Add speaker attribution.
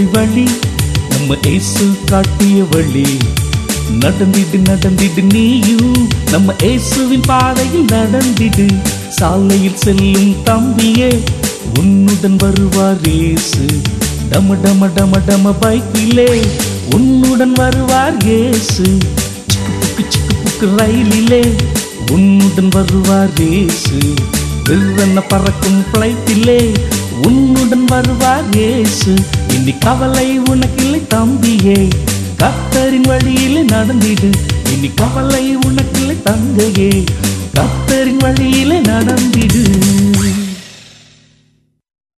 Speaker 1: வழி நம்ம ஏசு காட்டிய வழி நடந்திடு நடந்திடு நீயும் நம்ம இயேசுவின் பாதையில் நடந்திடு சாலையில் செல்லும் தம்பியே உன்னுடன் வருவார் இயேசு டம டம டம டம பைக்கிலே உன்னுடன் வருவார் இயேசு சிக்கு புக்கு சிக்கு புக்கு ரயிலிலே உன்னுடன் வருவார் இயேசு வெள்ளன பறக்கும் பிளைட்டிலே உன்னுடன் வருவார் இயேசு இனி கவலை உனக்கில்லை தம்பியே கத்தரின் வழியிலே நடந்திடு இனி கவலை உனக்கில்லை தங்கையே கத்தரின் வழியிலே நடந்திடு